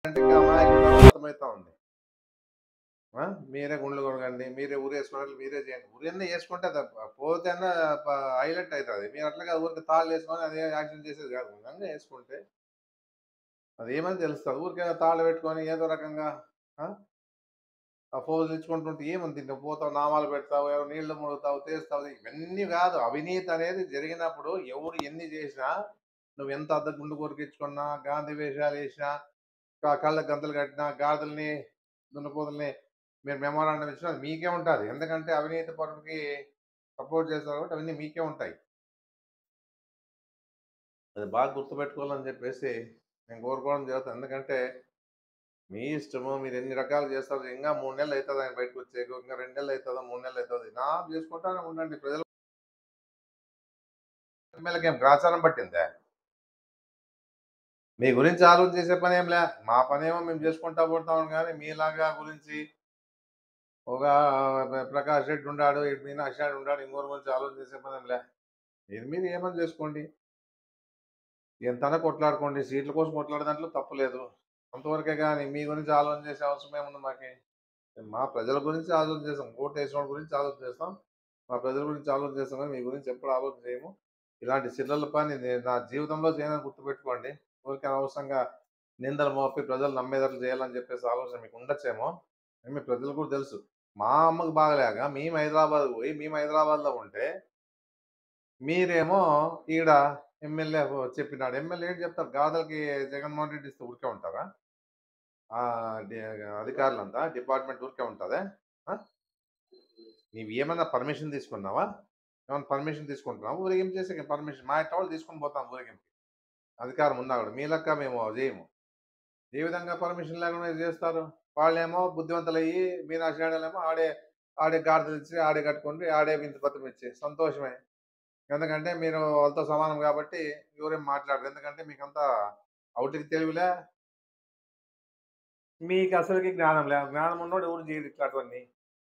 అంటే ఇంకా అమాయకులు అర్థమవుతా ఉంది ఆ? మీరే గుండ్లు కొనకండి మీరే ఊరేసుకోవాలి మీరే చేయండి ఊరన్నీ వేసుకుంటే తప్ప పోతే హైలైట్ అవుతుంది మీరు అట్లాగా ఊరికి తాళ్ళు వేసుకొని అదే యాక్షన్ చేసేది కాదు నిజంగా వేసుకుంటే అది ఏమని తెలుస్తుంది ఊరికే తాళ్ళు పెట్టుకొని ఏదో రకంగా ఆ? ఆ ఫోజులు ఇచ్చుకుంటుంటే ఏమని తింటావు పోతావు నామాలు పెడతావు ఎవరు నీళ్లు ముడుగుతావు తీస్తావు ఇవన్నీ కాదు అవినీతి అనేది జరిగినప్పుడు ఎవరు ఎన్ని చేసినా నువ్వు ఎంత అద్దె గుండు కొరికించుకున్నా గాంధీ వేషాలు వేసినా కా- కళ్ళ గంతలు కట్టినా గాడిదల్ని దున్నపోతుల్ని మీరు మెమోరాండం ఇచ్చినా అది మీకే ఉంటుంది ఎందుకంటే అవినీతి పరుడికి సపోర్ట్ చేస్తారు కాబట్టి అవన్నీ మీకే ఉంటాయి అది బాగా గుర్తుపెట్టుకోవాలని చెప్పేసి నేను కోరుకోవడం జరుగుతుంది ఎందుకంటే మీ ఇష్టము మీరు ఎన్ని రకాలు చేస్తారు ఇంకా మూడు నెలలు అవుతుంది ఆయన బయటకు వచ్చే ఇంకా రెండు నెలలు అవుతుందా మూడు నెలలు అవుతుంది నా చేసుకుంటానే ఉండండి ప్రజలు ఎమ్మెల్యేకి ఏం గ్రాచారం పట్టిందే మీ గురించి ఆలోచన చేసే పని ఏం లే మా పని ఏమో మేము చేసుకుంటా పోతాం కానీ మీలాగా గురించి ఒక ప్రకాష్ రెడ్డి ఉన్నాడు ఇటు మీనాక్షి రెడ్డి ఉన్నాడు ఇంకోరి గురించి ఆలోచన చేసే పని ఏం లే మీరు మీరు ఏమని చేసుకోండి ఎంతనా కొట్లాడుకోండి సీట్ల కోసం కొట్లాడే దాంట్లో తప్పులేదు అంతవరకే కానీ మీ గురించి ఆలోచన చేసే అవసరం ఏముంది మాకి మా ప్రజల గురించి ఆలోచన చేస్తాం ఓటు వేసిన వాళ్ళ గురించి ఆలోచన చేస్తాం మా ప్రజల గురించి ఆలోచన చేస్తాం కానీ మీ గురించి ఎప్పుడు ఆలోచన చేయము ఇలాంటి చిల్లల పని నేను నా జీవితంలో చేయనని గుర్తుపెట్టుకోండి ఊరికే అనవసరంగా నిందలు మోపి ప్రజలు నమ్మేటట్లు చేయాలని చెప్పేసి ఆలోచన మీకు ఉండొచ్చేమో మీ ప్రజలు కూడా తెలుసు మా అమ్మకు బాగలేక మేము హైదరాబాద్ పోయి మేము హైదరాబాద్లో ఉంటే మీరేమో ఈడ ఎమ్మెల్యే చెప్పినాడు ఎమ్మెల్యే ఏం చెప్తారు గాదలకి జగన్మోహన్ రెడ్డి ఇస్తే ఊరికే ఉంటారా ఆ, డి- అధికారులంతా డిపార్ట్మెంట్ ఊరికే ఉంటుందా ఆ? నీవు ఏమన్నా పర్మిషన్ తీసుకున్నావా ఏమన్నా పర్మిషన్ తీసుకుంటున్నావా ఊరేగింపు చేసే పర్మిషన్ మా ఇంటి వాళ్ళు తీసుకొని పోతాం ఊరేగింపు అధికారం ఉన్నా కూడా మీ లెక్క మేము చేయము ఏ విధంగా పర్మిషన్ లేకుండా ఇది చేస్తారు వాళ్ళేమో బుద్ధివంతులు అయ్యి మీనాక్షి ఆడలేమో ఆడే ఆడే గాడిదలు ఇచ్చి ఆడే కట్టుకుంటే ఆడే వింత పత్రం ఇచ్చి సంతోషమే ఎందుకంటే మీరు వాళ్ళతో సమానం కాబట్టి ఎవరేం మాట్లాడరు ఎందుకంటే మీకంతా అవుటికి తెలివిలే మీకు అసలుకి జ్ఞానం లే జ్ఞానం ఉన్నోడు ఎవరు చేయడు ఇట్లాంటివన్నీ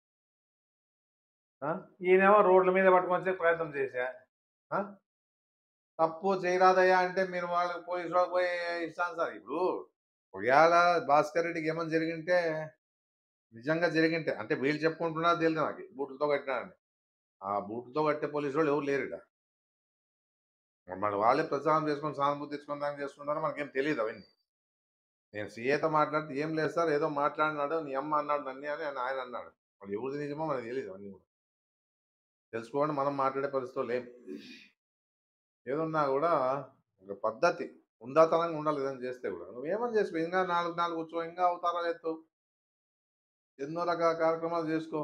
ఆ? ఈయనేమో రోడ్ల మీద పట్టుకొని వచ్చే ప్రయత్నం చేశా ఆ? తప్పు చేయరాదయ్యా అంటే మీరు వాళ్ళకి పోలీసు వాళ్ళకి పోయి ఇస్తాను సార్ ఇప్పుడు ఒకవేళ భాస్కర్ రెడ్డికి ఏమైనా జరిగింటే నిజంగా జరిగింటే అంటే వీళ్ళు చెప్పుకుంటున్నా తెలియదు నాకు బూట్లతో కట్టినారని ఆ బూట్లతో కట్టే పోలీసు వాళ్ళు ఎవరు లేరు ఈడ. మరి వాళ్ళే ప్రచారం చేసుకొని సానుభూతి తెచ్చుకొని దాన్ని చేసుకుంటారో మనకేం తెలియదు అవన్నీ నేను సీఏతో మాట్లాడితే ఏం లేదు సార్ ఏదో మాట్లాడినాడు నీ అమ్మ అన్నాడు నన్ను అని ఆయన ఆయన అన్నాడు వాళ్ళు ఎవరిది నిజమో మనకు తెలియదు అవన్నీ కూడా తెలుసుకోండి మనం మాట్లాడే పరిస్థితులు లేం ఏదున్నా కూడా ఒక పద్ధతి ఉందాతనంగా ఉండాలి ఏదైనా చేస్తే కూడా నువ్వేమని చేసుకో ఇంకా నాలుగు నాలుగు కూర్చో ఇంకా అవతారాలు ఎత్తు ఎన్నో రకాల కార్యక్రమాలు చేసుకో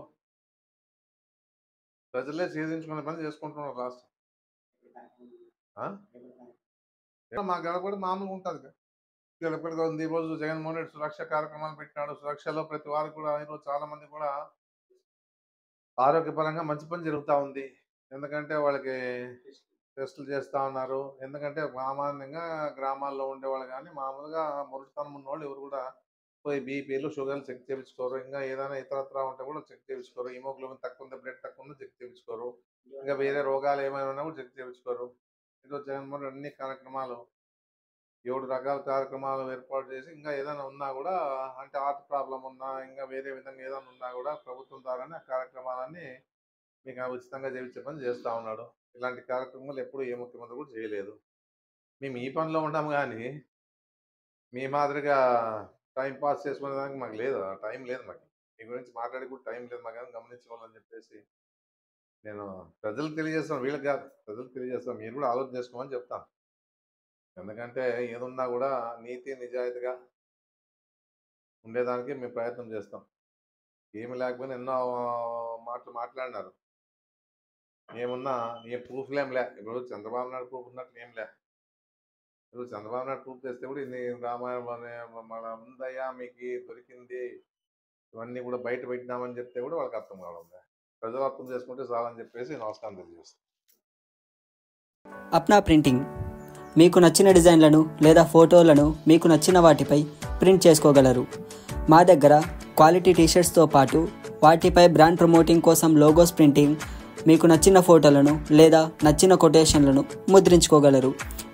ప్రజలే ఛేదించుకునే పని చేసుకుంటున్నారు రాష్ట్రం ఆ? ఏమో మా గడప కూడా మామూలుగా ఉంటుంది గడపడిగా ఉంది ఈరోజు జగన్మోహన్ రెడ్డి సురక్ష కార్యక్రమాలు పెట్టినాడు సురక్షలో ప్రతి వారు కూడా ఈరోజు చాలా మంది కూడా ఆరోగ్యపరంగా మంచి పని జరుగుతూ ఉంది ఎందుకంటే వాళ్ళకి టెస్టులు చేస్తూ ఉన్నారు ఎందుకంటే సామాన్యంగా గ్రామాల్లో ఉండేవాళ్ళు కానీ మామూలుగా మురుటతనం ఉన్న వాళ్ళు ఎవరు కూడా పోయి బీపీలు షుగర్లు చెక్ చేయించుకోరు ఇంకా ఏదైనా ఇతరత్రా ఉంటే కూడా చెక్ చేయించుకోరు హిమోగ్లోబిన్ తక్కువ ఉంది బ్లడ్ తక్కువ ఉంది చెక్ చేయించుకోరు ఇంకా వేరే రోగాలు ఏమైనా ఉన్నా కూడా చెక్ చేయించుకోరు ఈరోజు జగన్మోహన్ రెడ్డి అన్ని కార్యక్రమాలు ఏడు రకాల కార్యక్రమాలు ఏర్పాటు చేసి ఇంకా ఏదైనా ఉన్నా కూడా అంటే హార్ట్ ప్రాబ్లం ఉన్నా ఇంకా వేరే విధంగా ఏదైనా ఉన్నా కూడా ప్రభుత్వం ద్వారానే ఆ కార్యక్రమాలన్నీ మీకు ఆ ఉచితంగా చేయించే పని చేస్తూ ఉన్నాడు ఇలాంటి కార్యక్రమాలు ఎప్పుడు ఏ ముఖ్యమంత్రి కూడా చేయలేదు మేము ఈ పనిలో ఉంటాము కానీ మీ మాదిరిగా టైం పాస్ చేసుకునే దానికి మాకు లేదు ఆ టైం లేదు మాకు మీ గురించి మాట్లాడి కూడా టైం లేదు మాకు గమనించుకోవాలని చెప్పేసి నేను ప్రజలకు తెలియజేస్తాను వీళ్ళకి కాదు ప్రజలకు తెలియజేస్తాను మీరు కూడా ఆలోచన చేసుకోమని చెప్తాను ఎందుకంటే ఏదున్నా కూడా నీతి నిజాయితీగా ఉండేదానికి మేము ప్రయత్నం చేస్తాం ఏమి లేకపోయినా ఎన్నో మాటలు మాట్లాడినారు ఏమున్నా ఏ ప్రూఫ్లు ఏం లే ఇప్పుడు చంద్రబాబు నాయుడు ప్రూఫ్ ఉన్నట్లు ఏం లే ఇప్పుడు చంద్రబాబు నాయుడు ప్రూఫ్ చేస్తే కూడా ఇది రామాయణం అనే మన ఉందయ్యా మీకు దొరికింది ఇవన్నీ కూడా బయట పెట్టినామని చెప్తే కూడా వాళ్ళకి అర్థం కావడం లే. ప్రజలు అర్థం చేసుకుంటే చాలని చెప్పేసి నమస్కారం తెలియజేస్తాను అప్నా ప్రింటింగ్ మీకు నచ్చిన డిజైన్లను లేదా ఫోటోలను మీకు నచ్చిన వాటిపై ప్రింట్ చేసుకోగలరు మా దగ్గర క్వాలిటీ టీషర్ట్స్తో పాటు వాటిపై బ్రాండ్ ప్రమోటింగ్ కోసం లోగోస్ ప్రింటింగ్ మీకు నచ్చిన ఫోటోలను లేదా నచ్చిన కొటేషన్లను ముద్రించుకోగలరు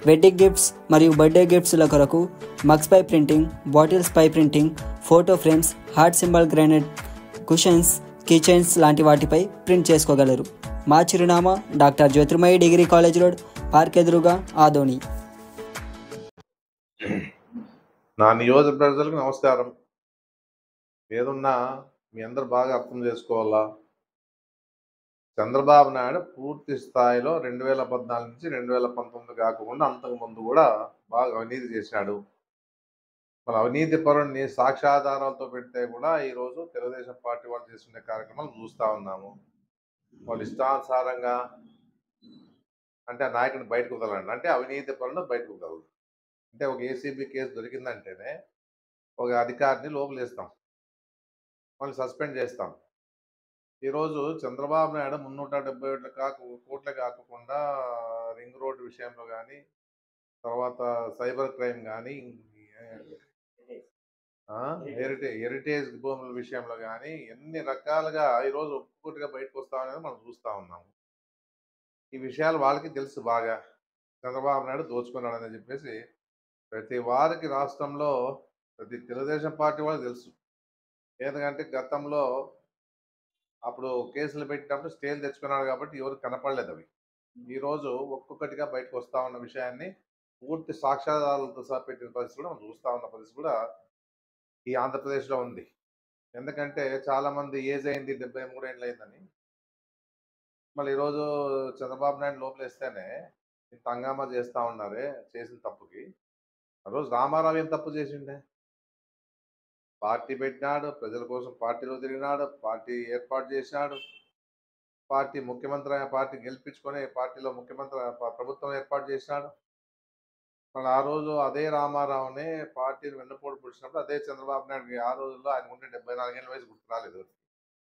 వెడ్డింగ్ గిఫ్ట్స్ మరియు బర్త్డే గిఫ్ట్స్ల కొరకు మగ్స్ పై ప్రింటింగ్ బాటిల్స్ పై printing photo frames heart symbol granite cushions kitchens లాంటి వాటిపై ప్రింట్ చేసుకోగలరు మా చిరునామా doctor Jyothirmayi degree college road park ఎదురుగా ఆదోని నా నియోజక ప్రజలకు నమస్కారం ఏదున్నా మీ అందరు బాగా అర్థం చేసుకోవాలా చంద్రబాబు నాయుడు పూర్తి స్థాయిలో రెండు వేల పద్నాలుగు నుంచి రెండు వేల పంతొమ్మిది కాకుండా అంతకు ముందు కూడా బాగా అవినీతి చేశాడు మన అవినీతి పరుణ్ణి సాక్ష్యాధారాలతో పెడితే కూడా ఈరోజు తెలుగుదేశం పార్టీ వాళ్ళు చేస్తున్న కార్యక్రమాలు చూస్తూ ఉన్నాము వాళ్ళు ఇష్టానుసారంగా అంటే ఆ నాయకుడిని బయటకు వదలండి అంటే అవినీతి పరులను బయటకు వదలదు అంటే ఒక ఏసీబీ కేసు దొరికిందంటేనే ఒక అధికారిని లోపలేస్తాం మళ్ళీ సస్పెండ్ చేస్తాం ఈరోజు చంద్రబాబు నాయుడు మున్నూట డెబ్బై ఏళ్ళు కాకు కోట్లే కాకుండా రింగ్ రోడ్ విషయంలో కానీ తర్వాత సైబర్ క్రైమ్ కానీ హెరిటేజ్ హెరిటేజ్ భూముల విషయంలో కానీ ఎన్ని రకాలుగా ఈరోజు ఒక్కొక్కటిగా బయటకు వస్తా అనేది మనం చూస్తూ ఉన్నాము ఈ విషయాలు వాళ్ళకి తెలుసు బాగా చంద్రబాబు నాయుడు దోచుకున్నాడని చెప్పేసి ప్రతి వారికి రాష్ట్రంలో ప్రతి తెలుగుదేశం పార్టీ వాళ్ళకి తెలుసు ఎందుకంటే గతంలో అప్పుడు కేసులు పెట్టినప్పుడు స్టేలు తెచ్చుకున్నాడు కాబట్టి ఎవరు కనపడలేదు అవి ఈరోజు ఒక్కొక్కటిగా బయటకు వస్తా ఉన్న విషయాన్ని పూర్తి సాక్ష్యాధారాలతో సహా పెట్టిన పరిస్థితి కూడా మనం చూస్తా ఉన్న పరిస్థితి కూడా ఈ ఆంధ్రప్రదేశ్లో ఉంది ఎందుకంటే చాలా మంది ఏజ్ అయింది డెబ్బై మూడు ఏళ్ళు అయిందని మళ్ళీ ఈరోజు చంద్రబాబు నాయుడు లోపలేస్తేనే ఇంత హంగామా చేస్తా ఉన్నారే చేసిన తప్పుకి ఆ రోజు రామారావు ఏం తప్పు చేసిండే పార్టీ పెట్టినాడు ప్రజల కోసం పార్టీలో తిరిగినాడు పార్టీ ఏర్పాటు చేసినాడు పార్టీ ముఖ్యమంత్రి పార్టీ గెలిపించుకొని పార్టీలో ముఖ్యమంత్రి ప- ప్రభుత్వం ఏర్పాటు చేసినాడు మళ్ళీ ఆ రోజు అదే రామారావుని పార్టీని వెన్నుపోటు పుడిచినప్పుడు అదే చంద్రబాబు నాయుడు ఆ రోజుల్లో ఆయన ఉండే డెబ్బై నాలుగేళ్ళ వయసు గుర్తు రాలేదు ఎవరికి.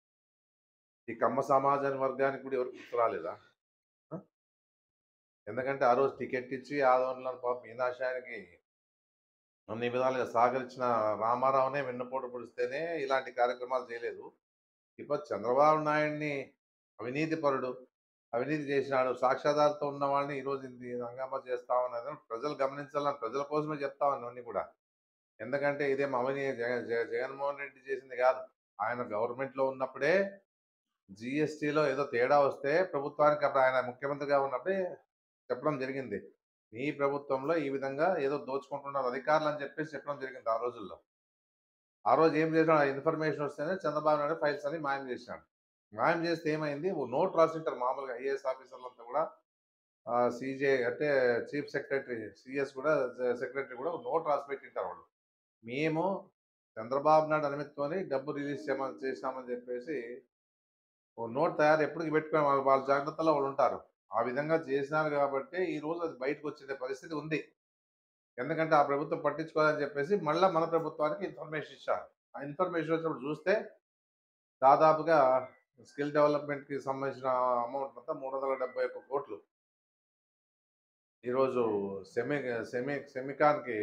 ఈ కమ్మ సమాజాని వర్గానికి కూడా ఎవరికి గుర్తు రాలేదా ఆ? ఎందుకంటే ఆ రోజు టికెట్ ఇచ్చి ఆదోళన పాప మీనాశానికి అన్ని విధాలుగా సహకరించిన రామారావునే వెన్నుపోటు పొడిస్తేనే ఇలాంటి కార్యక్రమాలు చేయలేదు ఇప్పుడు చంద్రబాబు నాయుడిని అవినీతి పరుడు అవినీతి చేసినాడు సాక్ష్యాధారతో ఉన్న వాళ్ళని ఈరోజు ఇంత హంగామా చేస్తా ఉన్నది ప్రజలు గమనించాలని ప్రజల కోసమే చెప్తా ఉన్నాను కూడా ఎందుకంటే ఇదేం అవినీతి జగన్ జగ- జగన్మోహన్ రెడ్డి చేసింది కాదు ఆయన గవర్నమెంట్లో ఉన్నప్పుడే జిఎస్టీలో ఏదో తేడా వస్తే ప్రభుత్వానికి అప్పుడు ఆయన ముఖ్యమంత్రిగా ఉన్నప్పుడే చెప్పడం జరిగింది మీ ప్రభుత్వంలో ఈ విధంగా ఏదో దోచుకుంటున్నారు అధికారులు అని చెప్పేసి చెప్పడం జరిగింది ఆ రోజుల్లో ఆ రోజు ఏం చేసినాడు ఇన్ఫర్మేషన్ వస్తేనే చంద్రబాబు నాయుడు ఫైల్స్ అని మాయం చేసినాడు మాయం చేస్తే ఏమైంది ఓ నోట్ రాసింటారు మామూలుగా ఐఏఎస్ ఆఫీసర్లంతా కూడా సీజే అంటే చీఫ్ సెక్రటరీ సిఎస్ కూడా సెక్రటరీ కూడా ఒక నోట్ రాసి పెట్టింటారు వాళ్ళు మేము చంద్రబాబు నాయుడు అనుమతితోని డబ్బు రిలీజ్ చేయమని చేసినామని చెప్పేసి ఓ నోట్ తయారు ఎప్పటికి పెట్టుకుని వాళ్ళ వాళ్ళ జాగ్రత్తలో వాళ్ళు ఉంటారు ఆ విధంగా చేసినారు కాబట్టి ఈ రోజు అది బయటకు వచ్చే పరిస్థితి ఉంది ఎందుకంటే ఆ ప్రభుత్వం పట్టించుకోవాలని చెప్పేసి మళ్ళీ మన ప్రభుత్వానికి ఇన్ఫర్మేషన్ ఇచ్చారు ఆ ఇన్ఫర్మేషన్ వచ్చినప్పుడు చూస్తే దాదాపుగా స్కిల్ డెవలప్మెంట్కి సంబంధించిన అమౌంట్ అంతా మూడు వందల డెబ్బై ఒక్క కోట్లు ఈరోజు సెమి సెమి సెమికాన్కి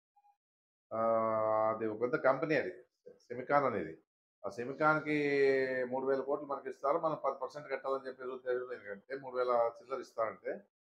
ఆ, అది ఒక పెద్ద కంపెనీ అది సెమికాన్ అనేది ఆ సెమికాన్కి మూడు వేల కోట్లు మనకి ఇస్తారు మనం పది పర్సెంట్ కట్టాలని చెప్పేసి ఉద్దేశంతో ఎందుకంటే మూడు వేల చిల్లర ఇస్తారంటే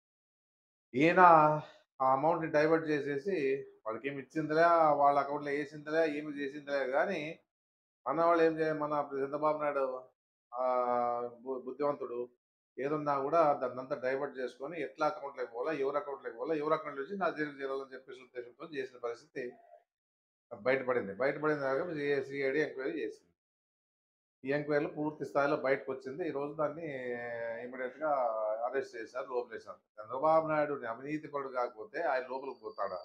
ఈయన ఆ అమౌంట్ని డైవర్ట్ చేసేసి వాళ్ళకి ఏమి ఇచ్చిందిలే వాళ్ళ అకౌంట్లో వేసిందిలే ఏమి చేసిందిలే కానీ మన వాళ్ళు ఏం చేయాలి మన చంద్రబాబు నాయుడు ఆ, బు- బుద్ధివంతుడు ఏదున్నా కూడా దాన్ని అంతా డైవర్ట్ చేసుకొని ఎట్లా అకౌంట్లోకి పోవాలా ఎవరి అకౌంట్లోకి పోవాలా ఎవరి అకౌంట్ నుంచి నా జైలు చేరాలని చెప్పేసి ఉద్దేశంతో చేసిన పరిస్థితి బయటపడింది బయటపడింది కాక సిఐడి ఎంక్వైరీ చేసింది ఈ ఎంక్వైరీలో పూర్తి స్థాయిలో బయటకు వచ్చింది ఈ రోజు దాన్ని ఇమీడియట్ గా అరెస్ట్ చేశారు లోపలేశారు చంద్రబాబు నాయుడు అవినీతి పరుడు కాకపోతే ఆయన లోపలికి పోతాడా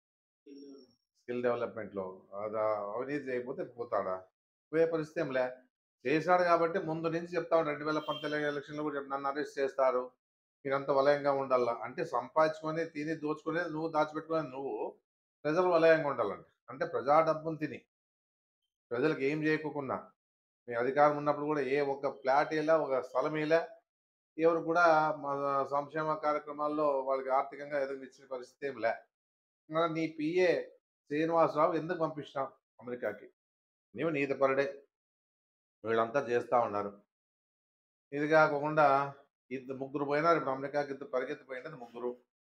స్కిల్ డెవలప్మెంట్ లో అది అవినీతి చేయకపోతే పోతాడా పోయే పరిస్థితి ఏం లే చేశాడు కాబట్టి ముందు నుంచి చెప్తా ఉన్నాడు రెండు వేల పంతొమ్మిది ఎలక్షన్లో కూడా చెప్పి నన్ను అరెస్ట్ చేస్తారు మీరంతా వలయంగా ఉండాలా అంటే సంపాదించుకొని తిని దోచుకునేది నువ్వు దాచిపెట్టుకునేది నువ్వు ప్రజలు వలయంగా ఉండాలంట అంటే ప్రజా డబ్బును తిని ప్రజలకు ఏం చేయకోకుండా మీ అధికారం ఉన్నప్పుడు కూడా ఏ ఒక్క ఫ్లాట్ ఇలా ఒక స్థలం ఇలా ఎవరు కూడా మా సంక్షేమ కార్యక్రమాల్లో వాళ్ళకి ఆర్థికంగా ఎదుగునిచ్చిన పరిస్థితి ఏం లే మరి నీ పిఏ శ్రీనివాసరావు ఎందుకు పంపించినావు అమెరికాకి నీవు నీతి పరుడే వీళ్ళంతా చేస్తూ ఉన్నారు ఇది కాకుండా ఇద్దరు ముగ్గురు పోయినారు ఇప్పుడు అమెరికాకి ఇద్దరు పరిగెత్తిపోయినది ముగ్గురు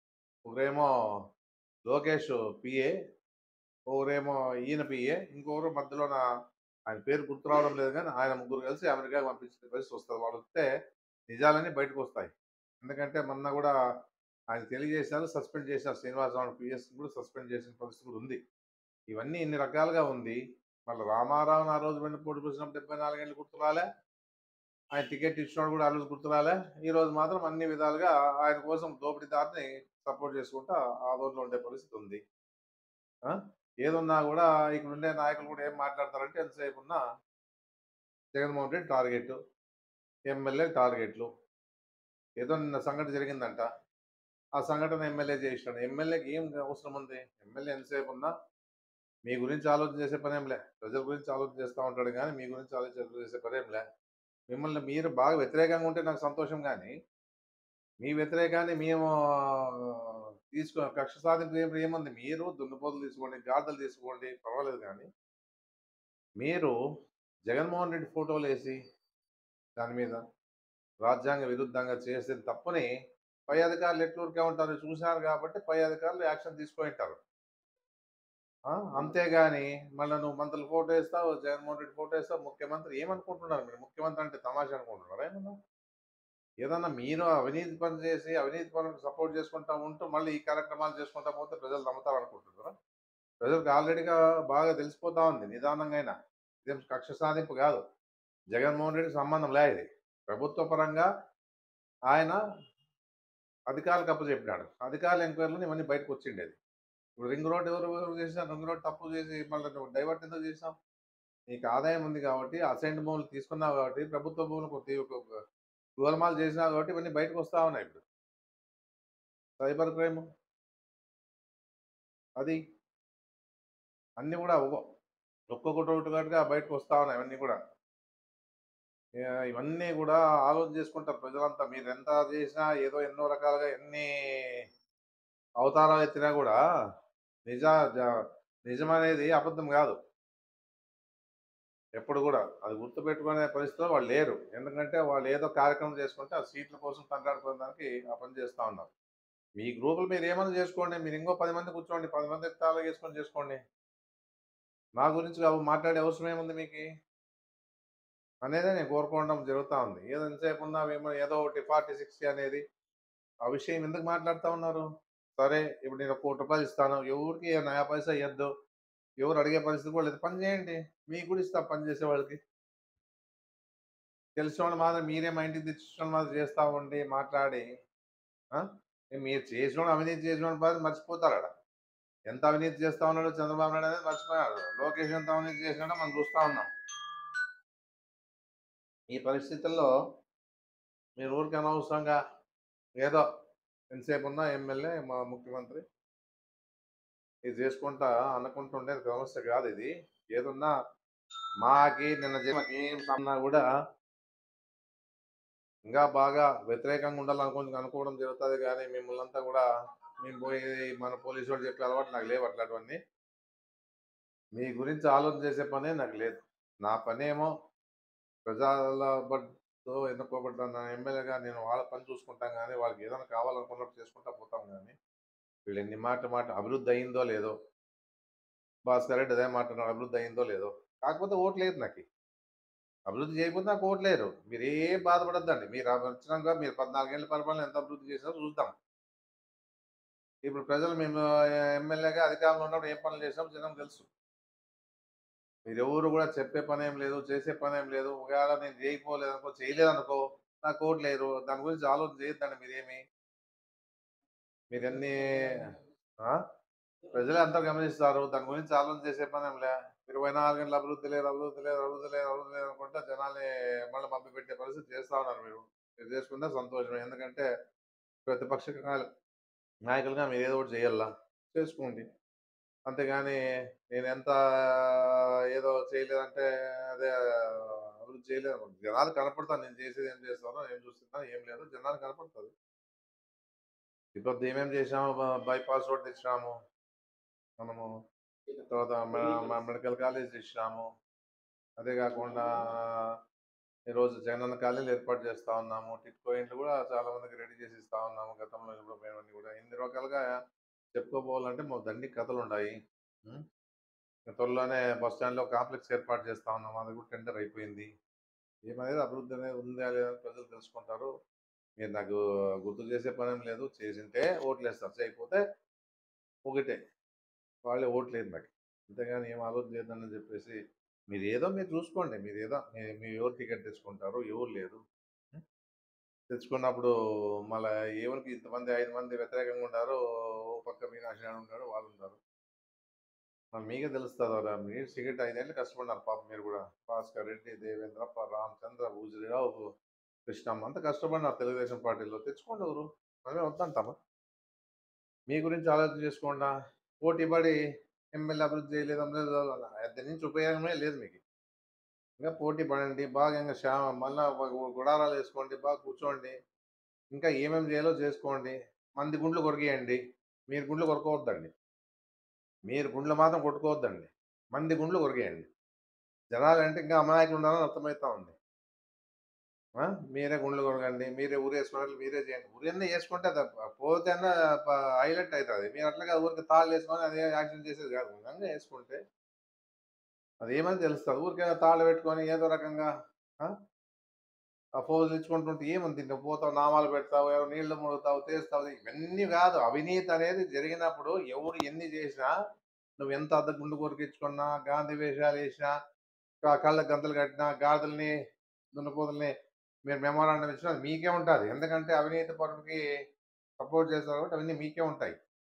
ఒకరేమో లోకేష్ పిఏ ఒకరేమో ఈయన పిఏ ఇంకొకరు మధ్యలో నా ఆయన పేరు గుర్తు రావడం లేదు కానీ ఆయన ముగ్గురు కలిసి అమెరికా పంపించిన పరిస్థితి వస్తుంది వాళ్ళు వస్తే నిజాలన్నీ బయటకు వస్తాయి ఎందుకంటే మొన్న కూడా ఆయన తెలియజేశారు సస్పెండ్ చేశారు శ్రీనివాసరావు పిఎస్ కూడా సస్పెండ్ చేసిన పరిస్థితి కూడా ఉంది ఇవన్నీ ఇన్ని రకాలుగా ఉంది మళ్ళీ రామారావుని ఆ రోజు వెంట పోటీ చూసినప్పుడు డెబ్బై నాలుగేళ్ళు గుర్తు రాలే ఆయన టికెట్ ఇచ్చినోడు కూడా ఆ రోజు గుర్తు రాలే ఈ రోజు మాత్రం అన్ని విధాలుగా ఆయన కోసం దోపిడీదారిని సపోర్ట్ చేసుకుంటా ఆ రోజులో ఉండే పరిస్థితి ఉంది ఆ? ఏదున్నా కూడా ఇక్కడ ఉండే నాయకులు కూడా ఏం మాట్లాడతారంటే ఎంతసేపు ఉన్నా జగన్మోహన్ రెడ్డి టార్గెట్ ఎమ్మెల్యే టార్గెట్లు ఏదో నిన్న సంఘటన జరిగిందంట ఆ సంఘటన ఎమ్మెల్యే చేసినాడు ఎమ్మెల్యేకి ఏం అవసరం ఉంది ఎమ్మెల్యే ఎంతసేపు ఉన్నా మీ గురించి ఆలోచన చేసే పనేంలే ప్రజల గురించి ఆలోచన చేస్తూ ఉంటాడు కానీ మీ గురించి ఆలోచన చేసే పనేంలే మిమ్మల్ని మీరు బాగా వ్యతిరేకంగా ఉంటే నాకు సంతోషం కానీ మీ వ్యతిరేకాన్ని మేము తీసుకో కక్ష సాధింపు ఏం ఏముంది మీరు దున్నపోతులు తీసుకోండి గాడిదలు తీసుకోండి పర్వాలేదు కానీ మీరు జగన్మోహన్ రెడ్డి ఫోటోలు వేసి దాని మీద రాజ్యాంగ విరుద్ధంగా చేసిన తప్పుని పై అధికారులు ఎట్లూరికే ఉంటారు చూశారు కాబట్టి పై అధికారులు యాక్షన్ తీసుకొని ఉంటారు ఆ, అంతేగాని మళ్ళీ నువ్వు మంత్రులు ఫోటో వేస్తావు జగన్మోహన్ రెడ్డి ఫోటో వేస్తావు ముఖ్యమంత్రి ఏమనుకుంటున్నారు మీరు ముఖ్యమంత్రి అంటే తమాషా అనుకుంటున్నారా ఏమన్నా ఏదన్నా మీరు అవినీతి పని చేసి అవినీతి పనులకు సపోర్ట్ చేసుకుంటా ఉంటూ మళ్ళీ ఈ కార్యక్రమాలు చేసుకుంటా పోతే ప్రజలు నమ్ముతారు అనుకుంటున్నారా ప్రజలకు ఆల్రెడీగా బాగా తెలిసిపోతా ఉంది నిదానంగా అయినా ఇదేం కక్ష సాధింపు కాదు జగన్మోహన్ రెడ్డి సంబంధం లే ఇది ప్రభుత్వ పరంగా ఆయన అధికారులకు అప్పచెప్పినాడు అధికారుల ఎంక్వైరీలో ఇవన్నీ బయటకు వచ్చిండేది ఇప్పుడు రింగ్ రోడ్ ఎవరు ఎవరు చేసినారు రింగ్ రోడ్ తప్పు చేసి మళ్ళీ నువ్వు డైవర్ట్ ఎందుకు చేసావు నీకు ఆదాయం ఉంది కాబట్టి అసైన్ భూములు తీసుకున్నావు కాబట్టి ప్రభుత్వ భూములకు తీ- ఒక- ఒక గోలమాలు చేసినావు కాబట్టి ఇవన్నీ బయటకు వస్తా ఉన్నాయి ఇప్పుడు సైబర్ క్రైమ్ అది అన్నీ కూడా ఒక్కొ- ఒక్కొక్కటి ఒకటిగా బయటకు వస్తా ఉన్నాయి ఇవన్నీ కూడా ఏ, ఇవన్నీ కూడా ఆలోచన చేసుకుంటారు ప్రజలంతా మీరు ఎంత చేసినా ఏదో ఎన్నో రకాలుగా ఎన్ని అవతారాలు ఎత్తినా కూడా నిజ జ- నిజం అనేది అబద్ధం కాదు ఎప్పుడు కూడా అది గుర్తుపెట్టుకునే పరిస్థితిలో వాళ్ళు లేరు ఎందుకంటే వాళ్ళు ఏదో కార్యక్రమం చేసుకుంటే ఆ సీట్ల కోసం తండ్రాడుకోవడానికి ఆ పని చేస్తూ ఉన్నారు మీ గ్రూపులు మీరు ఏమైనా చేసుకోండి మీరు ఇంకో పది మంది కూర్చోండి పది మంది తాళ చేసుకొని చేసుకోండి మా గురించి కావు మాట్లాడే అవసరం ఏముంది మీకు అనేదే నేను కోరుకోవడం జరుగుతూ ఉంది ఏదో ఎంతసేపు ఉన్నా మేము ఏదో ఒకటి ఫార్టీ సిక్స్టీ అనేది ఆ విషయం ఎందుకు మాట్లాడుతూ ఉన్నారు సరే ఇప్పుడు నేను ఒక కోటి రూపాయలు ఇస్తాను ఎవరికి నయా పైసా ఇవ్వద్దు ఎవరు అడిగే పరిస్థితి కూడా లేదు పని చేయండి మీకు కూడా ఇస్తాం పని చేసే వాళ్ళకి తెలిసిన వాళ్ళు మాత్రం మీరే మా ఇంటికి తెచ్చిన వాళ్ళు మాత్రం చేస్తూ ఉండి మాట్లాడి ఆ? ఏ మీరు చేసిన వాళ్ళు అవినీతి చేసిన వాళ్ళు మాత్రం మర్చిపోతారు అక్కడ ఎంత అవినీతి చేస్తా ఉన్నాడో చంద్రబాబు నాయుడు అనేది మర్చిపోయాడు లోకేష్ ఎంత అవినీతి చేసినాడో మనం చూస్తూ ఉన్నాం ఈ పరిస్థితుల్లో మీరు ఊరికి అనవసరంగా ఏదో ఎంతసేపు ఉన్నా ఎమ్మెల్యే మా ముఖ్యమంత్రి ఇది చేసుకుంటా అనుకుంటుండే సమస్య కాదు ఇది ఏదున్నా మాకి నిన్న జరిగిన ఏం సన్నా కూడా ఇంకా బాగా వ్యతిరేకంగా ఉండాలనుకుని అనుకోవడం జరుగుతుంది కానీ మిమ్మల్ని అంతా కూడా మేము పోయి మన పోలీసు వాళ్ళు చెప్పే అలవాటు నాకు లేవు అట్లాంటివన్నీ మీ గురించి ఆలోచన చేసే పనే నాకు లేదు నా పనేమో ప్రజల బడ్తో ఎన్నుకోబడ్డ ఎమ్మెల్యేగా నేను వాళ్ళ పని చూసుకుంటాం కానీ వాళ్ళకి ఏదైనా కావాలనుకున్నప్పుడు చేసుకుంటా పోతాం కానీ వీళ్ళు ఎన్ని మాట మాట అభివృద్ధి అయిందో లేదో భాస్కర్ రెడ్డి అదే మాట అభివృద్ధి అయిందో లేదో కాకపోతే ఓట్లు లేదు నాకు అభివృద్ధి చేయకపోతే నాకు ఓట్లు లేరు మీరు ఏం బాధపడద్దండి మీరు వచ్చినాక మీరు పద్నాలుగేళ్ళ పరిపాలన ఎంత అభివృద్ధి చేసినా చూద్దాం ఇప్పుడు ప్రజలు మేము ఎమ్మెల్యేగా అధికారంలో ఉన్నప్పుడు ఏ పనులు చేసినాం జనం తెలుసు మీరు ఎవరు కూడా చెప్పే పని ఏం లేదు చేసే పని ఏం లేదు ఒకవేళ నేను చేయకపోలేదు అనుకో చేయలేదు అనుకో నాకు ఓట్లు లేరు దాని గురించి ఆలోచన చేయొద్దండి మీరేమి మీరు ఎన్ని ఆ? ప్రజలే అంతా గమనిస్తారు దాని గురించి ఆలోచన చేసే పని ఏం లే ఇరవై నాలుగు గంటల అభివృద్ధి లేదు అభివృద్ధి లేదు అభివృద్ధి లేదు అభివృద్ధి లేదు అనుకుంటే జనాల్ని మళ్ళీ మభ్య పెట్టే పరిస్థితి చేస్తా ఉన్నారు మీరు మీరు చేసుకుంటే సంతోషమే ఎందుకంటే ప్రతిపక్ష నాయ- నాయకులుగా మీరు ఏదో ఒకటి చేయాలా చేసుకోండి అంతేగాని నేను ఎంత ఏదో చేయలేదంటే అదే అభివృద్ధి చేయలేదు జనాలు కనపడతాను నేను చేసేది ఏం చేస్తానో ఏం చూస్తున్నా ఏం లేదు జనాలు కనపడుతుంది ఇప్పుడు ఏమేం చేసాము బ- బైపాస్ రోడ్ తెచ్చినాము మనము తర్వాత మె- మె- మెడికల్ కాలేజ్ తెచ్చినాము అదే కాకుండా ఈరోజు జగనన్న కాలనీలు ఏర్పాటు చేస్తా ఉన్నాము టిట్కో ఇంట్లు కూడా చాలా మందికి రెడీ చేసి ఇస్తా ఉన్నాము గతంలో కూడా పోయినవన్నీ కూడా ఇన్ని రకాలుగా చెప్పుకోపోవాలంటే మా దండి కథలు ఉన్నాయి ఉం? త్వరలోనే బస్ స్టాండ్లో కాంప్లెక్స్ ఏర్పాటు చేస్తా ఉన్నాము అది కూడా టెండర్ అయిపోయింది ఏమనేది అభివృద్ధి అనేది ఉందా లేదా అని ప్రజలు తెలుసుకుంటారు మీరు నాకు గుర్తు చేసే పని ఏం లేదు చేసింటే ఓట్లు వేస్తారు చేయకపోతే ఒకటే వాళ్ళే ఓట్లు లేదు నాకు అంతేగాని ఏం ఆలోచన లేదని చెప్పేసి మీరు ఏదో మీరు చూసుకోండి మీరు ఏదో మీ- మీ ఎవరు టికెట్ తెచ్చుకుంటారు ఎవరు లేదు ఉం? తెచ్చుకున్నప్పుడు మళ్ళీ ఎవరికి ఇంతమంది ఐదు మంది వ్యతిరేకంగా ఉంటారు ఓ పక్క మీనాక్షి గారు ఉంటారు వాళ్ళు ఉంటారు మరి మీకే తెలుస్తుంది కదా మీరు టికెట్ ఐదేళ్ళు కష్టపడినారు పాపం మీరు కూడా భాస్కర్ రెడ్డి దేవేంద్ర ప- రామచంద్ర భూజరావు కృష్ణమ్మ అంతా కష్టపడినారు తెలుగుదేశం పార్టీలో తెచ్చుకోండి ఎవరు మనమే వద్దంటామా మీ గురించి ఆలోచన చేసుకోండా పోటీ పడి ఎమ్మెల్యే అభివృద్ధి చేయలేదు అభివృద్ధి చేయలేదు. దాని నుంచి ఉపయోగమే లేదు మీకు ఇంకా పోటీ పడండి బాగా ఇంకా శా మళ్ళా గు- గుడారాలు వేసుకోండి బాగా కూర్చోండి ఇంకా ఏమేమి చేయాలో చేసుకోండి మంది గుండ్లు కొరికేయండి మీరు గుండ్లు కొరకవద్దండి మీరు గుండ్లు మాత్రం కొట్టుకోవద్దండి మంది గుండ్లు కొరికేయండి జనాలు అంటే ఇంకా అమాయకులు ఉండాలని అర్థమవుతా ఉంది ఆ? మీరే గుండ్లు కొరకండి మీరే ఊరు వేసుకోవాలి మీరే చేయండి ఊరన్నా వేసుకుంటే అది పోతే హైలైట్ అవుతుంది మీరు అట్లాగా ఊరికి తాళ్ళు వేసుకొని అదే యాక్షన్ చేసేది కాదు నిజంగా వేసుకుంటే అది ఏమని తెలుస్తుంది ఊరికే తాళ్ళు పెట్టుకొని ఏదో రకంగా ఆ? ఆ పోజులు ఇచ్చుకుంటుంటే ఏముంది నువ్వు పోతావు నామాలు పెడతావు ఎవరు నీళ్లు ముడుగుతావు తీస్తావు ఇవన్నీ కాదు అవినీతి అనేది జరిగినప్పుడు ఎవరు ఎన్ని చేసినా నువ్వు ఎంత అద్దె గుండు కొరికించుకున్నా గాంధీ వేషాలు వేసినా కా- కళ్ళకి గంతలు కట్టినా గాజుల్ని దున్నపోతుల్ని మీరు మెమోరాండం ఇచ్చినా అది మీకే ఉంటుంది ఎందుకంటే అవినీతి పరుడికి సపోర్ట్ చేస్తారు కాబట్టి అవన్నీ మీకే ఉంటాయి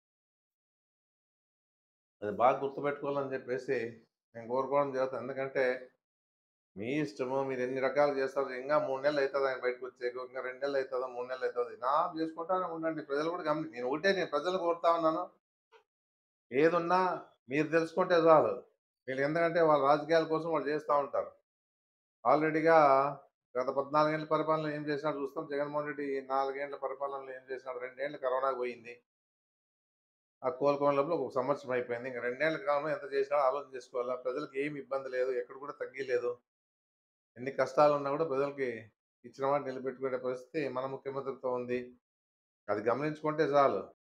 అది బాగా గుర్తుపెట్టుకోవాలని చెప్పేసి నేను కోరుకోవడం జరుగుతుంది ఎందుకంటే మీ ఇష్టము మీరు ఎన్ని రకాలు చేస్తారు ఇంకా మూడు నెలలు అవుతుంది ఆయన బయటకు వచ్చేకు ఇంకా రెండు నెలలు అవుతుందో మూడు నెలలు అవుతుంది నా చేసుకుంటానే ఉండండి ప్రజలు కూడా గమని నేను ఒకటే నేను ప్రజలు కోరుతా ఉన్నాను ఏదున్నా మీరు తెలుసుకుంటే చాలు వీళ్ళు ఎందుకంటే వాళ్ళ రాజకీయాల కోసం వాళ్ళు చేస్తూ ఉంటారు ఆల్రెడీగా గత పద్నాలుగేళ్ల పరిపాలన ఏం చేసినాడు చూస్తాం జగన్మోహన్ రెడ్డి నాలుగేళ్ల పరిపాలనలో ఏం చేసినాడు రెండేళ్ళు కరోనా పోయింది ఆ కోలుకోవడం లోపల ఒక సంవత్సరం అయిపోయింది ఇంకా రెండేళ్ల కాలంలో ఎంత చేసినాడో ఆలోచన చేసుకోవాలా ప్రజలకు ఏమి ఇబ్బంది లేదు ఎక్కడ కూడా తగ్గలేదు ఎన్ని కష్టాలు ఉన్నా కూడా ప్రజలకి ఇచ్చిన మాట నిలబెట్టుకునే పరిస్థితి మన ముఖ్యమంత్రితో ఉంది అది గమనించుకుంటే చాలు